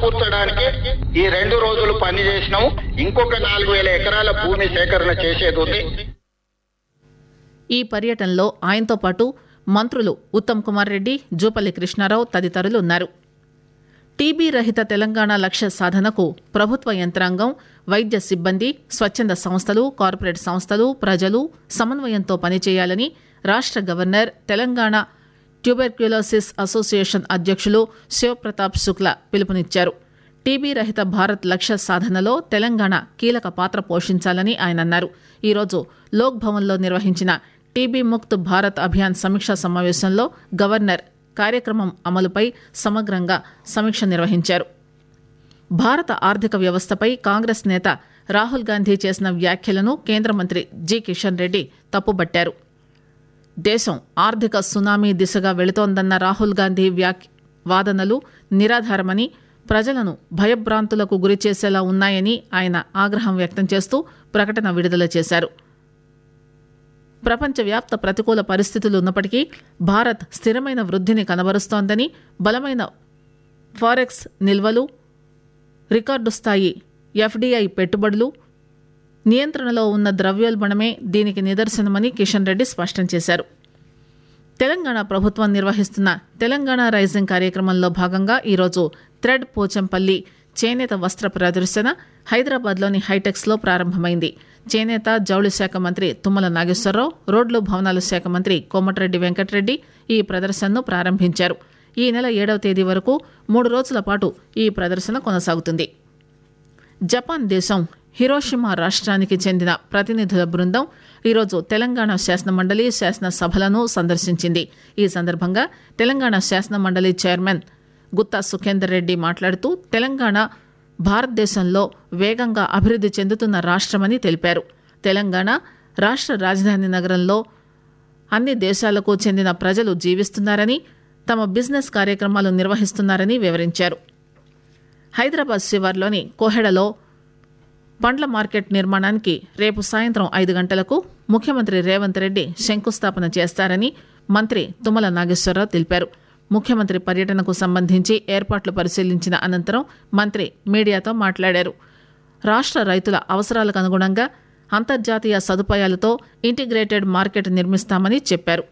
సమకూర్చడానికి ఈ రెండు రోజులు పని చేసినాము ఇంకొక నాలుగు వేల ఎకరాల భూమి సేకరణ చేసేది ఉంది ఈ పర్యటనలో ఆయనతో పాటు మంత్రులు ఉత్తమ్ కుమార్ రెడ్డి జూపల్లి కృష్ణారావు తదితరులు ఉన్నారు టీబీ రహిత తెలంగాణ లక్ష్య సాధనకు ప్రభుత్వ యంత్రాంగం వైద్య సిబ్బంది స్వచ్ఛంద సంస్థలు కార్పొరేట్ సంస్థలు ప్రజలు సమన్వయంతో పనిచేయాలని రాష్ట గవర్నర్ తెలంగాణ ట్యూబెర్క్యులోసిస్ అసోసియేషన్ అధ్యక్షులు శివప్రతాప్ శుక్లా పిలుపునిచ్చారు టీబీ రహిత భారత్ లక్ష్య సాధనలో తెలంగాణ కీలక పాత్ర పోషించాలని ఆయన అన్నారు ఈరోజు లోక్ భవన్లో నిర్వహించిన టీబీ ముక్త్ భారత్ అభియాన్ సమీక్షా సమావేశంలో గవర్నర్ కార్యక్రమం అమలుపై సమగ్రంగా సమీక్ష నిర్వహించారు భారత ఆర్థిక వ్యవస్థపై కాంగ్రెస్ నేత రాహుల్ గాంధీ చేసిన వ్యాఖ్యలను కేంద్ర మంత్రి జి కిషన్ రెడ్డి తప్పుబట్టారు దేశం ఆర్థిక సునామీ దిశగా వెళుతోందన్న రాహుల్ గాంధీ వ్యాక్ వాదనలు నిరాధారమని ప్రజలను భయభ్రాంతులకు గురిచేసేలా ఉన్నాయని ఆయన ఆగ్రహం వ్యక్తం చేస్తూ ప్రకటన విడుదల చేశారు ప్రపంచవ్యాప్త ప్రతికూల పరిస్థితులు ఉన్నప్పటికీ భారత్ స్థిరమైన వృద్ధిని కనబరుస్తోందని బలమైన ఫారెక్స్ నిల్వలు రికార్డు స్థాయి ఎఫ్డీఐ పెట్టుబడులు నియంత్రణలో ఉన్న ద్రవ్యోల్బణమే దీనికి నిదర్శనమని కిషన్ రెడ్డి స్పష్టం చేశారు తెలంగాణ ప్రభుత్వం నిర్వహిస్తున్న తెలంగాణ రైజింగ్ కార్యక్రమంలో భాగంగా ఈరోజు థ్రెడ్ పోచంపల్లి చేనేత వస్త్ర ప్రదర్శన హైదరాబాద్లోని హైటెక్స్లో ప్రారంభమైంది చేనేత జౌళి శాఖ మంత్రి తుమ్మల నాగేశ్వరరావు రోడ్లు భవనాల శాఖ మంత్రి కోమటిరెడ్డి వెంకటరెడ్డి ఈ ప్రదర్శనను ప్రారంభించారు ఈ నెల ఏడవ తేదీ వరకు మూడు రోజుల పాటు ఈ ప్రదర్శన కొనసాగుతుంది జపాన్ దేశం హిరోషిమా రాష్ట్రానికి చెందిన ప్రతినిధుల బృందం ఈరోజు తెలంగాణ శాసనమండలి శాసనసభలను సందర్శించింది ఈ సందర్భంగా తెలంగాణ శాసనమండలి చైర్మన్ గుత్తా సుఖేందర్ రెడ్డి మాట్లాడుతూ తెలంగాణ భారతదేశంలో వేగంగా అభివృద్ది చెందుతున్న రాష్ట్రమని తెలిపారు తెలంగాణ రాష్ట్ర రాజధాని నగరంలో అన్ని దేశాలకు చెందిన ప్రజలు జీవిస్తున్నారని తమ బిజినెస్ కార్యక్రమాలు నిర్వహిస్తున్నారని వివరించారు హైదరాబాద్ శివార్లోని కోహెడలో పండ్ల మార్కెట్ నిర్మాణానికి రేపు సాయంత్రం ఐదు గంటలకు ముఖ్యమంత్రి రేవంత్ రెడ్డి శంకుస్థాపన చేస్తారని మంత్రి తుమ్మల నాగేశ్వరరావు తెలిపారు ముఖ్యమంత్రి పర్యటనకు సంబంధించి ఏర్పాట్లు పరిశీలించిన అనంతరం మంత్రి మీడియాతో మాట్లాడారు రాష్ట్ర రైతుల అవసరాలకు అనుగుణంగా అంతర్జాతీయ సదుపాయాలతో ఇంటిగ్రేటెడ్ మార్కెట్ నిర్మిస్తామని చెప్పారు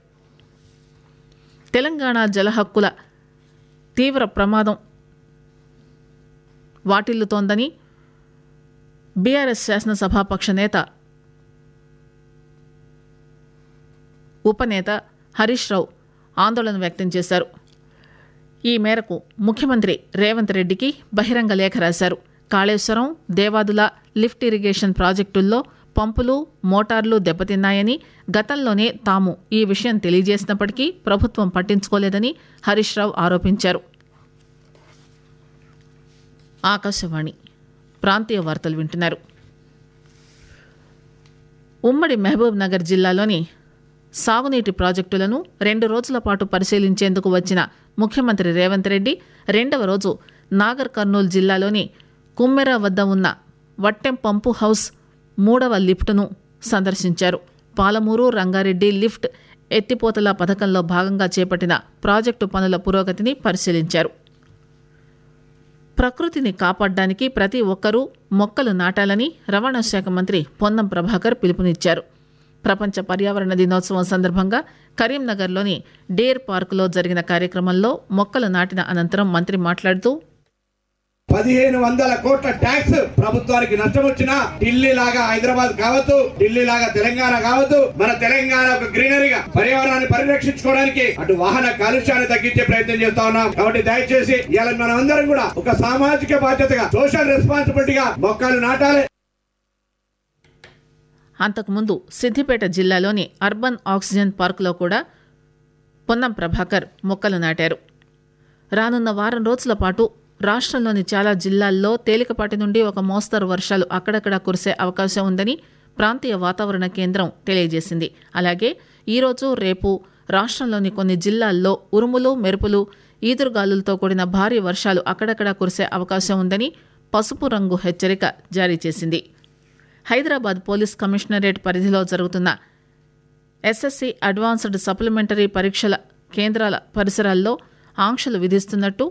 తెలంగాణ జలహక్కుల తీవ్ర ప్రమాదం వాటిల్లుతోందని బీఆర్ఎస్ శాసనసభాపక్ష నేత ఉపనేత హరీష్ రావు ఆందోళన వ్యక్తం చేశారు ఈ మేరకు ముఖ్యమంత్రి రేవంత్ రెడ్డికి బహిరంగ లేఖ రాశారు కాళేశ్వరం దేవాదుల లిఫ్ట్ ఇరిగేషన్ ప్రాజెక్టుల్లో పంపులు మోటార్లు దెబ్బతిన్నాయని గతంలోనే తాము ఈ విషయం తెలియజేసినప్పటికీ ప్రభుత్వం పట్టించుకోలేదని హరీష్ రావు ఆరోపించారు ఆకాశవాణి ప్రాంతీయ వార్తలు వింటున్నారు ఉమ్మడి మహబూబ్ నగర్ జిల్లాలోని సాగునీటి ప్రాజెక్టులను రెండు రోజుల పాటు పరిశీలించేందుకు వచ్చిన ముఖ్యమంత్రి రేవంత్ రెడ్డి రెండవ రోజు నాగర్ కర్నూలు జిల్లాలోని కుమ్మెర వద్ద ఉన్న వట్టెం పంపు హౌస్ మూడవ లిఫ్టును సందర్శించారు పాలమూరు రంగారెడ్డి లిఫ్ట్ ఎత్తిపోతల పథకంలో భాగంగా చేపట్టిన ప్రాజెక్టు పనుల పురోగతిని పరిశీలించారు ప్రకృతిని కాపాడడానికి ప్రతి ఒక్కరూ మొక్కలు నాటాలని రవాణా శాఖ మంత్రి పొన్నం ప్రభాకర్ పిలుపునిచ్చారు ప్రపంచ పర్యావరణ దినోత్సవం సందర్భంగా కరీంనగర్లోని డేర్ పార్కులో జరిగిన కార్యక్రమంలో మొక్కలు నాటిన అనంతరం మంత్రి మాట్లాడుతూ పదిహేను వందల కోట్ల ట్యాక్స్ ప్రభుత్వానికి నష్టం వచ్చినా ఢిల్లీ లాగా హైదరాబాద్ కావద్దు ఢిల్లీ లాగా తెలంగాణ కావద్దు మన తెలంగాణ ఒక గ్రీనరీగా పర్యావరణాన్ని పరిరక్షించుకోవడానికి అటు వాహన కాలుష్యాన్ని తగ్గించే ప్రయత్నం చేస్తా ఉన్నాం కాబట్టి దయచేసి ఇలా మనం అందరం కూడా ఒక సామాజిక బాధ్యతగా సోషల్ రెస్పాన్సిబిలిటీగా మొక్కలు నాటాలి అంతకుముందు సిద్దిపేట జిల్లాలోని అర్బన్ ఆక్సిజన్ పార్కులో కూడా పొన్నం ప్రభాకర్ మొక్కలు నాటారు రానున్న వారం రోజుల పాటు రాష్ట్రంలోని చాలా జిల్లాల్లో తేలికపాటి నుండి ఒక మోస్తరు వర్షాలు అక్కడక్కడ కురిసే అవకాశం ఉందని ప్రాంతీయ వాతావరణ కేంద్రం తెలియజేసింది అలాగే ఈరోజు రేపు రాష్ట్రంలోని కొన్ని జిల్లాల్లో ఉరుములు మెరుపులు ఈదురుగాలులతో కూడిన భారీ వర్షాలు అక్కడక్కడ కురిసే అవకాశం ఉందని పసుపు రంగు హెచ్చరిక జారీ చేసింది హైదరాబాద్ పోలీస్ కమిషనరేట్ పరిధిలో జరుగుతున్న ఎస్ఎస్సి అడ్వాన్స్డ్ సప్లిమెంటరీ పరీక్షల కేంద్రాల పరిసరాల్లో ఆంక్షలు విధిస్తున్నట్టు